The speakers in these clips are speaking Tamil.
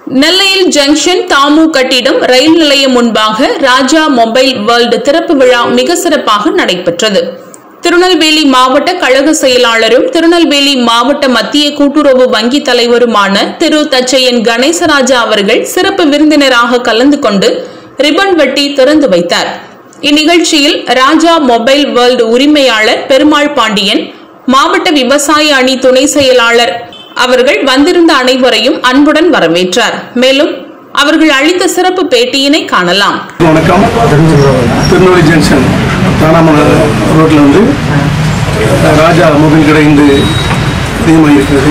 நெல்லையில் ஜங்ஷன் தாமு கட்டிடம் ரயில் நிலையம் முன்பாக ராஜா மொபைல் வேர்ல்டு திறப்பு விழா மிக சிறப்பாக நடைபெற்றது திருநெல்வேலி மாவட்ட கழக செயலாளரும் திருநெல்வேலி மாவட்ட மத்திய கூட்டுறவு வங்கி தலைவருமான திரு தச்சையன் கணேசராஜா அவர்கள் சிறப்பு விருந்தினராக கலந்து கொண்டு ரிப்பன் வெட்டி திறந்து வைத்தார் இந்நிகழ்ச்சியில் ராஜா மொபைல் வேர்ல்டு உரிமையாளர் பெருமாள் பாண்டியன் மாவட்ட விவசாய அணி துணை செயலாளர் அவர்கள் வந்திருந்த அனைவரையும் அன்புடன் வரவேற்றார் மேலும் அவர்கள் அளித்த சிறப்பு பேட்டியினை காணலாம் வணக்கம் திருநெல்வேலி ஜங்ஷன் தானாமலை ரோட்டில் வந்து ராஜா மொபைல் கடை இன்று அதிகமாக இருக்கிறது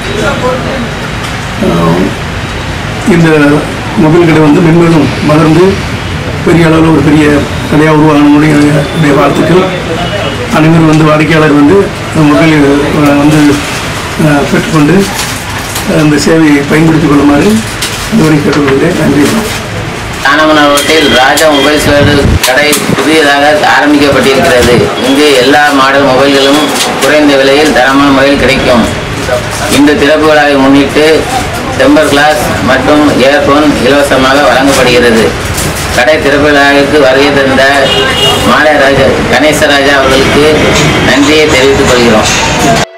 அஹ் இந்த மொபைல் கடை வந்து மென்மேலும் வளர்ந்து பெரிய அளவில் ஒரு பெரிய கடையாக உருவாகணுடைய என்னுடைய வாழ்த்துக்கள் அனைவரும் வந்து வாடிக்கையாளர் வந்து இந்த மொபைல் அஹ், வந்து அஹ், பெற்றுக்கொண்டு அஹ், இந்த சேவையை பயன்படுத்திக் கொள்ளுமாறு இதுவரை கேட்டுக்கொள்கிறேன் நன்றி வணக்கம் தானமன ரோட்டில் ராஜா மொபைல்ஸ் வேர்ல்டு கடை புதியதாக ஆரம்பிக்கப்பட்டிருக்கிறது இங்கு எல்லா மாடல் மொபைல்களும் குறைந்த விலையில் தரமான மொபைல் கிடைக்கும் இந்த திறப்பு விழாவை முன்னிட்டு டெம்பர் கிளாஸ் மற்றும் இயர்போன் இலவசமாக வழங்கப்படுகிறது கடை திறப்பு விழாவிற்கு வருகை தந்த மாலை ராஜா கணேசராஜா அவர்களுக்கு நன்றியை தெரிவித்துக் கொள்கிறோம்